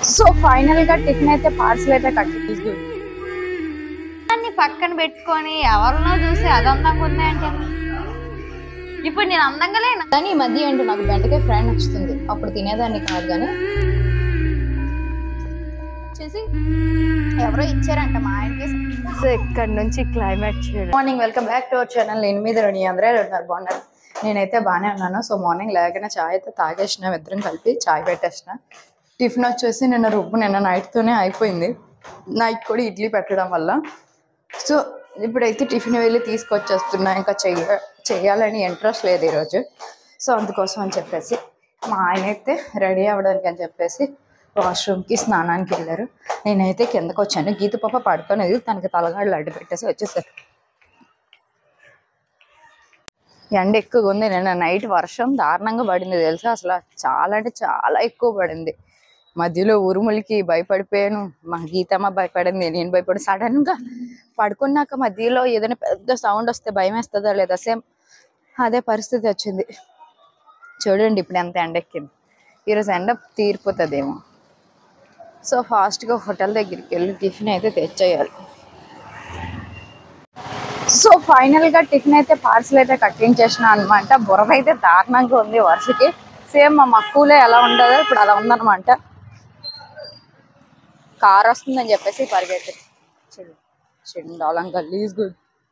So final గా tiffin అయితే parcel అయితే కట్టి దాన్ని పక్కన పెట్టుకొని ఎవరినో చూసి అది అందంగా ఉంది అంటే ఇప్పుడు నేను అందంగా లేను కానీ ఈ మధ్య ఏంటో నాకు బెండకాయ ఫ్రై నచ్చుతుంది అప్పుడు తినేదాన్ని కాదు కానీ వచ్చేసి ఎవరో ఇచ్చారంట మా ఆయనకి సో ఇక్కడ నుంచి క్లైమేట్ చూడండి morning welcome back to our channel నేను మీద రెడీ అందరూ ఎలా ఉన్నారు బాగున్నారు నేనైతే బాగానే ఉన్నాను సో మార్నింగ్ లేకనే చాయ్ అయితే తాగేసిన ఇద్దరం కలిపి చాయ్ పెట్టేసిన టిఫిన్ వచ్చేసి నిన్న రుబ్బు నిన్న నైట్తోనే అయిపోయింది నైట్ కూడా ఇడ్లీ పెట్టడం వల్ల సో ఇప్పుడైతే టిఫిన్ వెళ్ళి తీసుకొచ్చేస్తున్నా ఇంకా చెయ్య చెయ్యాలని ఇంట్రెస్ట్ లేదు ఈరోజు సో అందుకోసం అని చెప్పేసి మా ఆయన అయితే రెడీ అవ్వడానికి అని చెప్పేసి వాష్రూమ్కి స్నానానికి వెళ్ళారు నేనైతే కిందకు వచ్చాను గీత పాప పడుకోనేది తనకి తలగాడు అడ్డు పెట్టేసి వచ్చేసారు ఎండ ఎక్కువగా ఉంది నిన్న నైట్ వర్షం దారుణంగా పడింది తెలుసా అసలు చాలా అంటే చాలా ఎక్కువ పడింది మధ్యలో ఉరుములకి భయపడిపోయాను మా గీతమ్మ భయపడింది నేను భయపడి సడన్ గా పడుకున్నాక మధ్యలో ఏదైనా పెద్ద సౌండ్ వస్తే భయం వేస్తుందా లేదా సేమ్ అదే పరిస్థితి వచ్చింది చూడండి ఇప్పుడు ఎంత ఎండ ఎక్కింది ఈరోజు ఎండ తీరిపోతుందేమో సో ఫాస్ట్గా హోటల్ దగ్గరికి వెళ్ళి టిఫిన్ అయితే తెచ్చేయాలి సో ఫైనల్ గా టిఫిన్ అయితే పార్సల్ అయితే కట్టించేసిన అనమాట బురద అయితే దారుణంగా ఉంది వర్షకి సేమ్ మా మక్కువలో ఎలా ఉండదో ఇప్పుడు అలా ఉందన్నమాట కార్ వస్తుందని చెప్పేసి పరిగెత్తి చెండాలం గలీజ్ గుడ్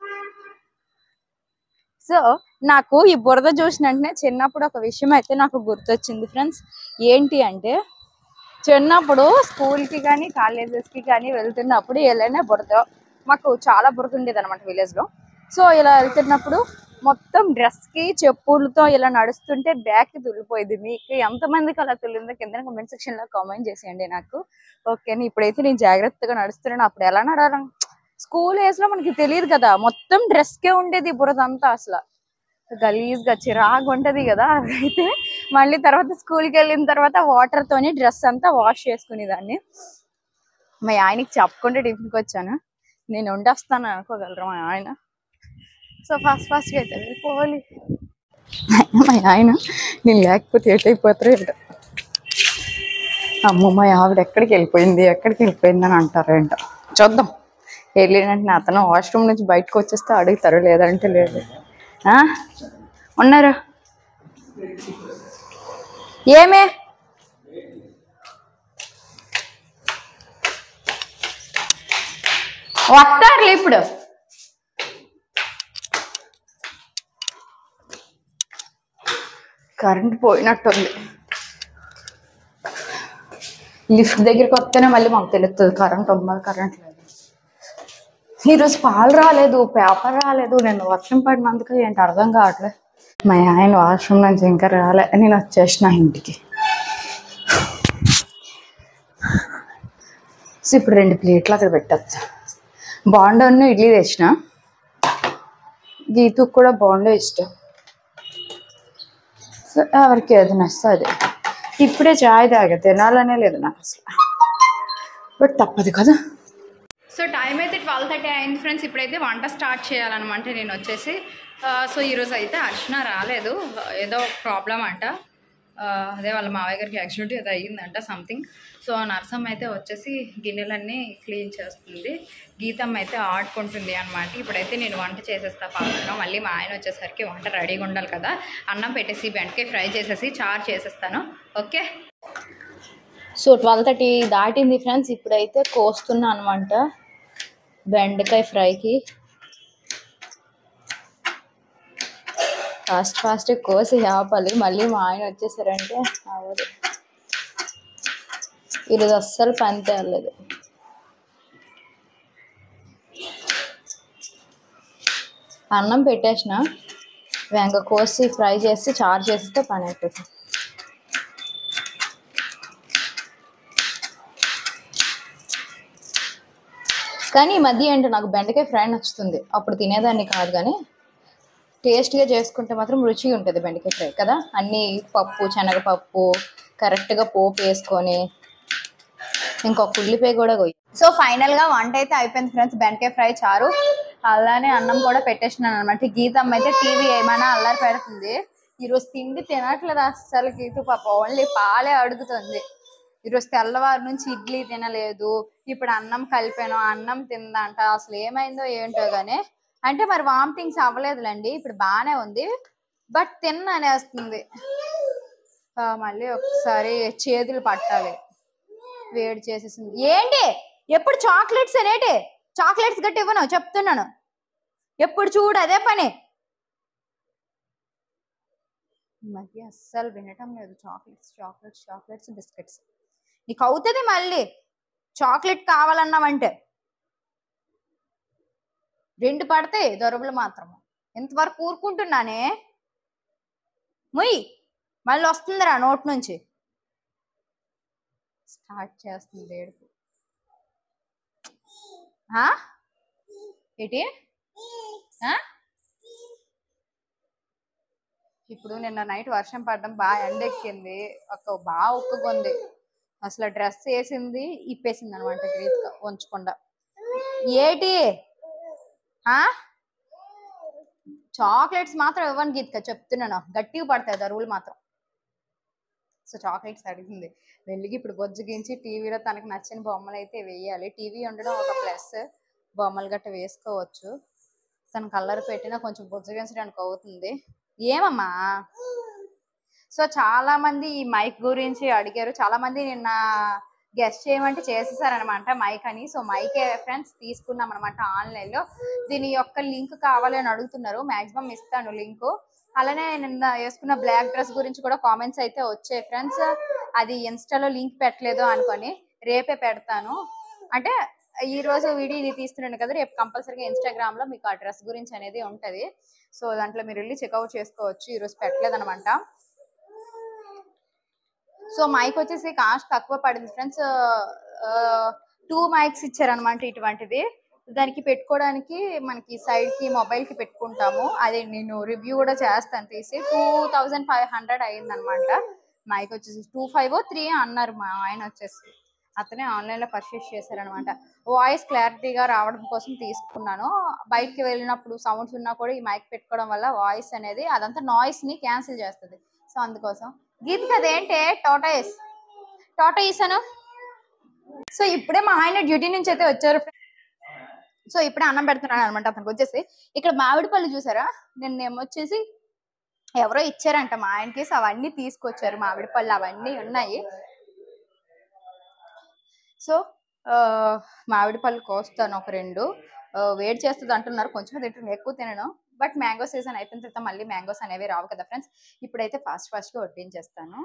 సో నాకు ఈ బురద చూసిన వెంటనే చిన్నప్పుడు ఒక విషయం అయితే నాకు గుర్తొచ్చింది ఫ్రెండ్స్ ఏంటి అంటే చిన్నప్పుడు స్కూల్కి కానీ కాలేజెస్కి కానీ వెళ్తున్నప్పుడు ఎలానే బురద మాకు చాలా బురద ఉండేది అనమాట విలేజ్లో సో ఇలా వెళ్తున్నప్పుడు మొత్తం డ్రెస్కి చెప్పులతో ఇలా నడుస్తుంటే బ్యాగ్ తుల్లిపోయింది మీకు ఎంతమందికి అలా తుల్లిందో కింద కమెంట్ సెక్షన్లో కామెంట్ చేసేయండి నాకు ఓకే ఇప్పుడైతే నేను జాగ్రత్తగా నడుస్తున్నాను అప్పుడు ఎలా నడాలి స్కూల్ ఏజ్ లో మనకి తెలియదు కదా మొత్తం డ్రెస్ కే ఉండేది బురద అంతా అసలు గలీజ్ గా చిరాగా ఉంటది కదా అయితే మళ్ళీ తర్వాత స్కూల్ కి వెళ్ళిన తర్వాత వాటర్ తోని డ్రెస్ అంతా వాష్ చేసుకునేదాన్ని మా ఆయనకి చెప్పకుండా టిఫిన్ కి వచ్చాను నేను వండేస్తాను అనుకోగలరు మా ఆయన సో ఫాస్ట్ ఫాస్ట్ గా అయితే వెళ్ళిపోవాలి మా ఆయన నేను లేకపోతే ఏటైపోతారో ఏంటో అమ్మ మా ఆవిడ ఎక్కడికి వెళ్ళిపోయింది ఎక్కడికి వెళ్ళిపోయింది అని అంటారు ఏంటో చూద్దాం వెళ్ళినట్టు అతను వాష్రూమ్ నుంచి బయటకు వచ్చేస్తే అడుగుతారు లేదంటే లేదు ఆ? ఉన్నారు ఏమే వస్తారులే ఇప్పుడు కరెంట్ పోయినట్టుంది లిఫ్ట్ దగ్గరికి వస్తేనే మళ్ళీ మాకు తెలుస్తుంది కరెంట్ ఉందా కరెంట్ లేదు ఈరోజు పాలు రాలేదు పేపర్ రాలేదు నేను వర్షం పడినందుకు ఏంటి అర్థం కావట్లేదు మా ఆయన వాష్రూమ్ నుంచి ఇంకా రాలే నేను వచ్చేసిన ఇంటికి సో ఇప్పుడు రెండు ప్లేట్లు అక్కడ పెట్టచ్చు బాండోను ఇడ్లీ తెచ్చిన గీతుకు కూడా బాండో ఇష్టం సో ఎవరికి ఏది నస్తుంది ఇప్పుడే చాయ్ తాగా తినాలనే లేదు నాకు అసలు బట్ తప్పదు కదా సో టైం అయితే ట్వెల్వ్ థర్టీ అయింది ఫ్రెండ్స్ ఇప్పుడైతే వంట స్టార్ట్ చేయాలన్నమాట నేను వచ్చేసి ఆ, సో ఈరోజు అయితే అర్చన రాలేదు ఏదో ప్రాబ్లం అంట ఆ, అదే వాళ్ళ మావయ్య గారికి యాక్సిడెంట్ ఏదో అయ్యిందంట సంథింగ్ సో నర్సమ్మ అయితే వచ్చేసి గిన్నెలన్నీ క్లీన్ చేస్తుంది గీతమ్మ అయితే ఆడుకుంటుంది అనమాట ఇప్పుడైతే నేను వంట చేసేస్తా ఫాస్ట్గా మళ్ళీ మా ఆయన వచ్చేసరికి వంట రెడీగా ఉండాలి కదా అన్నం పెట్టేసి బెండకాయ ఫ్రై చేసేసి చారు చేసేస్తాను ఓకే సో ట్వెల్వ్ థర్టీ దాటింది ఫ్రెండ్స్ ఇప్పుడైతే కోస్తున్నా అనమాట బెండకాయ ఫ్రైకి ఫాస్ట్ ఫాస్ట్ కోసి ఆపాలి మళ్ళీ మా ఆయన వచ్చేసారంటే అవ్వదు ఈరోజు అస్సలు పని తేలేదు అన్నం పెట్టేసిన వెంక కోసి ఫ్రై చేసి చారు చేస్తే పని అయిపోతుంది కానీ ఈ మధ్య ఏంటో నాకు బెండకాయ ఫ్రై నచ్చుతుంది అప్పుడు తినేదాన్ని కాదు కానీ టేస్ట్గా చేసుకుంటే మాత్రం రుచిగా ఉంటుంది బెండకాయ ఫ్రై కదా అన్ని పప్పు శనగపప్పు కరెక్ట్గా పోపు వేసుకొని ఇంకొక ఉల్లిపాయ కూడా కొయ్యి సో ఫైనల్ గా వంట అయితే అయిపోయింది ఫ్రెండ్స్ బెండకాయ ఫ్రై చారు అలానే అన్నం కూడా పెట్టేసినాను అనమాట గీతమ్మ అయితే టీవీ ఏమైనా అల్లరి పెడుతుంది ఈరోజు తిండి తినట్లేదు అస్సలు గీతు పాప ఓన్లీ పాలే అడుగుతుంది ఈరోజు తెల్లవారు నుంచి ఇడ్లీ తినలేదు ఇప్పుడు అన్నం కలిపాను అన్నం తిందంట అసలు ఏమైందో ఏంటో గానీ అంటే మరి వామిటింగ్స్ అవ్వలేదులేండి ఇప్పుడు బాగానే ఉంది బట్ తిన్న అనేస్తుంది ఆ, మళ్ళీ ఒకసారి చేతులు పట్టాలి వేడి చేసేసింది ఏంటి ఎప్పుడు చాక్లెట్స్ అనేటి చాక్లెట్స్ గట్టి ఇవ్వను చెప్తున్నాను ఎప్పుడు చూడు అదే పని ఈ మధ్య అస్సలు వినటం లేదు చాక్లెట్స్ చాక్లెట్స్ చాక్లెట్స్ బిస్కెట్స్ నీకు అవుతుంది మళ్ళీ చాక్లెట్ కావాలన్నావంటే రెండు పడతాయి దొరబులు మాత్రము ఇంతవరకు ఊరుకుంటున్నానే ముయ్ మళ్ళీ వస్తుందిరా నోట్ నుంచి స్టార్ట్ చేస్తుంది ఏడుపు ఆ? ఏంటి ఆ? ఇప్పుడు నిన్న నైట్ వర్షం పడడం బాగా ఎండెక్కింది ఒక బాగా ఉక్కుకుంది అసలు డ్రెస్ వేసింది ఇప్పేసింది అనమాట గ్రీత్గా ఉంచకుండా ఏటి ఆ చాక్లెట్స్ మాత్రం ఇవ్వను గీత్క చెప్తున్నాను గట్టిగా పడతాయి దరువులు మాత్రం సో చాక్లెట్స్ అడిగింది వెళ్ళికి ఇప్పుడు బొజ్జగించి టీవీలో తనకు నచ్చిన బొమ్మలు అయితే వేయాలి టీవీ ఉండడం ఒక ప్లస్ బొమ్మలు గట్ట వేసుకోవచ్చు తన కలర్ పెట్టినా కొంచెం బుజ్జగించడానికి అవుతుంది ఏమమ్మా సో చాలా మంది ఈ మైక్ గురించి అడిగారు చాలా మంది నిన్న గెస్ట్ చేయమంటే చేసేసారనమాట మైక్ అని సో మైక్ ఫ్రెండ్స్ తీసుకున్నాం అనమాట ఆన్లైన్ లో దీని యొక్క లింక్ కావాలి అని అడుగుతున్నారు మాక్సిమం ఇస్తాను లింక్ అలానే నిన్న వేసుకున్న బ్లాక్ డ్రెస్ గురించి కూడా కామెంట్స్ అయితే వచ్చాయి ఫ్రెండ్స్ అది ఇన్స్టాలో లింక్ పెట్టలేదు అనుకొని రేపే పెడతాను అంటే ఈ రోజు వీడియో ఇది తీస్తున్నాను కదా రేపు కంపల్సరీగా ఇన్స్టాగ్రామ్ లో మీకు ఆ డ్రెస్ గురించి అనేది ఉంటది సో దాంట్లో మీరు వెళ్ళి చెక్అవుట్ చేసుకోవచ్చు ఈ రోజు పెట్టలేదు అనమాట సో మైక్ వచ్చేసి కాస్ట్ తక్కువ పడింది ఫ్రెండ్స్ టూ మైక్స్ ఇచ్చారనమాట ఇటువంటిది దానికి పెట్టుకోవడానికి మనకి సైడ్ కి మొబైల్ కి పెట్టుకుంటాము అది నేను రివ్యూ కూడా చేస్తాను తీసి టూ థౌజండ్ ఫైవ్ హండ్రెడ్ అయింది అనమాట మైక్ వచ్చేసి టూ ఫైవ్ త్రీ అన్నారు మా ఆయన వచ్చేసి అతనే ఆన్లైన్ లో పర్చేస్ చేశారనమాట వాయిస్ క్లారిటీగా రావడం కోసం తీసుకున్నాను బయటికి వెళ్ళినప్పుడు సౌండ్స్ ఉన్నా కూడా ఈ మైక్ పెట్టుకోవడం వల్ల వాయిస్ అనేది అదంతా నాయిస్ ని క్యాన్సిల్ చేస్తుంది సో అందుకోసం గీతకి అదేంటే టోటాయిస్ టోటాయిస్ అను సో ఇప్పుడే మా ఆయన డ్యూటీ నుంచి అయితే వచ్చారు సో ఇప్పుడే అన్నం పెడుతున్నాను అనమాట అతనికి వచ్చేసి ఇక్కడ మామిడి పళ్ళు చూసారా నిన్న ఏమొచ్చేసి ఎవరో ఇచ్చారంట మా ఆయనకి సో అవన్నీ తీసుకొచ్చారు మామిడి పళ్ళు అవన్నీ ఉన్నాయి సో ఆ, మామిడి పళ్ళు కోస్తాను ఒక రెండు ఆ, వేడి చేస్తుంది అంటున్నారు కొంచెం తింటున్నాను ఎక్కువ తినను బట్ మ్యాంగో సీజన్ అయిపోయిన తర్వాత మళ్ళీ మ్యాంగోస్ అనేవి రావు కదా ఫ్రెండ్స్ ఇప్పుడైతే ఫాస్ట్ ఫాస్ట్ గా వడ్డించేస్తాను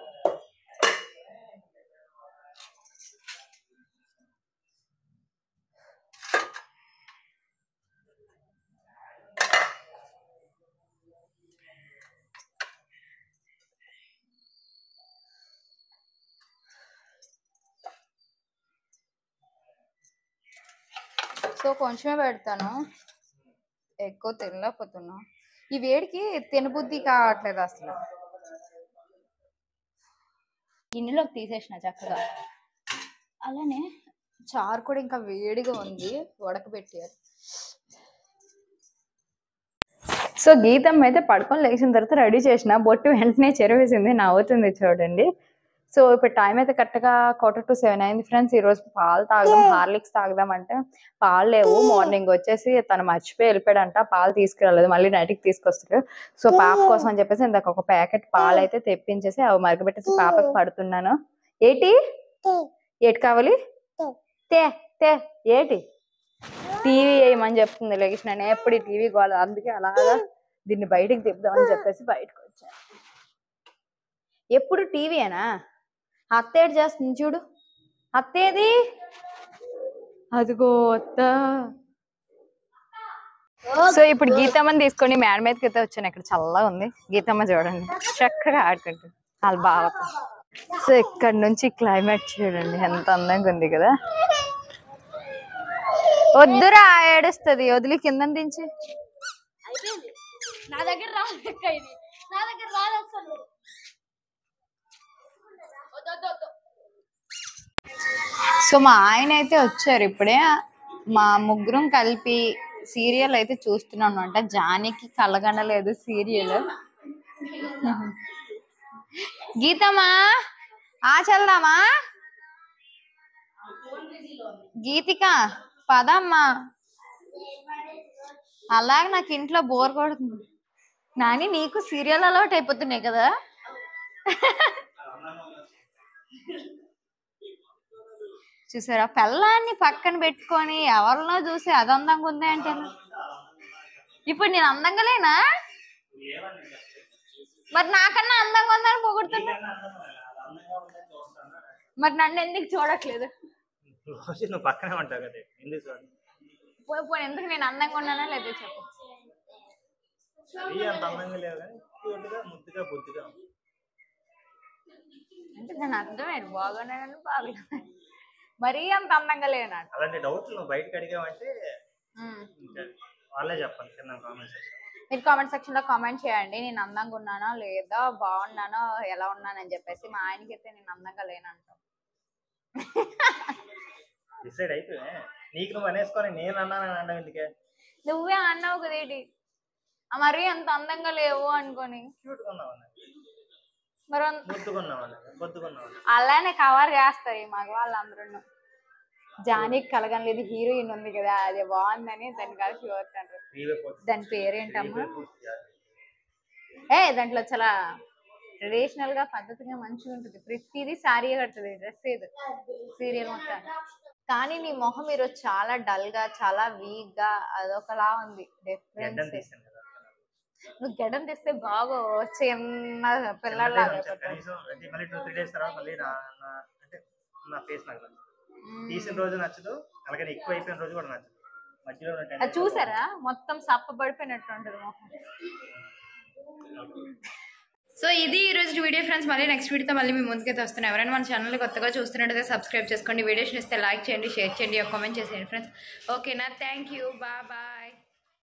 సో కొంచెమే పెడతాను ఎక్కువ తినలేకపోతున్నా ఈ వేడికి తినబుద్ధి కావట్లేదు అసలు గిన్నెలోకి తీసేసిన చక్కగా అలానే చారు కూడా ఇంకా వేడిగా ఉంది ఉడకబెట్టారు సో గీతం అయితే పడుకొని లేచిన తర్వాత రెడీ చేసిన బొట్టు వెంటనే చెరవేసింది నవ్వుతుంది చూడండి సో ఇప్పుడు టైం అయితే కరెక్ట్గా క్వార్టర్ టు సెవెన్ అయింది ఫ్రెండ్స్ ఈ రోజు పాలు తాగుదాం హార్లిక్స్ తాగుదాం అంటే పాలు లేవు మార్నింగ్ వచ్చేసి తను మర్చిపోయి వెళ్ళిపోయాడంట పాలు తీసుకురాలేదు మళ్ళీ నైట్కి తీసుకొస్తాడు సో పాప కోసం అని చెప్పేసి ఇందాక ఒక ప్యాకెట్ పాలు అయితే తెప్పించేసి అవి మరగబెట్టేసి పాపకి పడుతున్నాను ఏటి ఏటి కావాలి తే తే ఏటి టీవీ వేయమని చెప్తుంది లేచి నేను ఎప్పుడు టీవీ గోల అందుకే అలాగా దీన్ని బయటికి తిప్పుదామని చెప్పేసి బయటకు వచ్చాను ఎప్పుడు టీవీయేనా అత్త ఏడు చేస్తుంది చూడు అత్తేది అదిగో అత్త సో ఇప్పుడు గీతమ్మని తీసుకొని మేడ మీదకి అయితే వచ్చాను ఇక్కడ చల్లగా ఉంది గీతమ్మ చూడండి చక్కగా ఆడుకుంటుంది వాళ్ళ బావతో సో ఇక్కడ నుంచి క్లైమేట్ చూడండి ఎంత అందంగా ఉంది కదా వద్దురా ఏడుస్తుంది వదిలి కింద దించి నా దగ్గర రాదు అక్క ఇది నా దగ్గర రాదు అసలు వద్దు, వద్దు, వద్దు. సో మా ఆయన అయితే వచ్చారు ఇప్పుడే మా ముగ్గురం కలిపి సీరియల్ అయితే చూస్తున్నాం అనమాట జానికి కలగనలేదు సీరియల్ గీతమ్మా ఆ చల్దామా గీతిక పదమ్మా అలాగే నాకు ఇంట్లో బోర్ కొడుతుంది నాని నీకు సీరియల్ అలవాటు అయిపోతున్నాయి కదా చూసారా పెళ్ళాన్ని పక్కన పెట్టుకొని ఎవరినో చూసి అది అందంగా ఉంది అంటే ఇప్పుడు నేను అందంగా లేనా మరి నాకన్నా అందంగా ఉందని పొగుడుతున్నా మరి నన్ను ఎందుకు చూడట్లేదు రోజు నువ్వు పక్కనే ఉంటావు కదా ఎందుకు చూడండి పోయి పోయి ఎందుకు నేను అందంగా ఉన్నానా లేదో చెప్పు మరీ అంత అందంగా లేవు కానీ క్యూట్గా ముద్దుగా బుద్ధిగా ఉంది. అంటే దాని అర్థం ఏంటి బాగున్నానని బాగలేదు మరీ అంత అందంగా లేనాడు అలాంటి డౌట్లు నువ్వు బయటకు అడిగావంటే ఇంకా వాళ్ళే చెప్పాలి కింద కామెంట్ సెక్షన్ మీరు కామెంట్ సెక్షన్ లో కామెంట్ చేయండి నేను అందంగా ఉన్నానా లేదా బాగున్నానో ఎలా ఉన్నానని చెప్పేసి మా ఆయనకి అయితే నేను అందంగా లేనంటాం డిసైడ్ అయిపోయి నీకు నువ్వు అనేసుకొని నేను అన్నానని అనడం ఎందుకే నువ్వే అన్నావు కదేటి ఆ మరీ అంత అందంగా లేవు అనుకొని క్యూట్గా ఉన్నావు అన్నది మరి అంత- ముద్దుకున్నావు అన్నది బొద్దుకున్నావు అన్నది అలానే కవర్ చేస్తారు ఈ మగవాళ్ళందరూ జానీకి కలగలేదు హీరోయిన్ ఉంది కదా అది బాగుందని దాన్ని కలిసి చూస్తాండ్రు రీవే పోతుంది దాని పేరేంటమ్మా రీవే పూర్తి ఏ దాంట్లో చాలా ట్రెడిషనల్ గా పద్ధతిగా మంచిగా ఉంటుంది ప్రతిదీ సారీ కడుతుంది డ్రెస్ ఏది సీరియల్ మొత్తం కానీ నీ మొహం ఈరోజు చాలా డల్ గా చాలా వీక్ గా అదొకలా ఉంది గడ్డం డిఫరెన్స్ తీసాను కదా నువ్వు గడ్డం తెస్తే బాగా చిన్న చిన్నదే పిల్లల్లాగా ఉంచాను. కనీసం అంటే మళ్ళీ టూ త్రీ డేస్ తర్వాత మళ్ళీ నా నా- అంటే నా ఫేస్ నాకు నచ్చదు తీసిన రోజు నచ్చదు అలాగే ఎక్కువ అయిపోయిన రోజు కూడా నచ్చదు మధ్యలో ఉన్న ten అది days చూసారా మొత్తం సప్ప పడిపోయినట్టు ఉంటుంది మొహం సో ఇది ఈ రోజు వీడియో ఫ్రెండ్స్ మళ్ళీ నెక్స్ట్ వీడియోతో మళ్ళీ మీ ముందుకైతే వస్తున్నాయి ఎవరైనా మన ఛానల్ కొత్తగా చూస్తున్నట్టయితే సబ్స్క్రైబ్ చేసుకోండి వీడియోస్ ఇస్తే లైక్ చేయండి షేర్ చేయండి కామెంట్ చేసేయండి ఫ్రెండ్స్ ఓకేనా థ్యాంక్ యూ బాయ్ బాయ్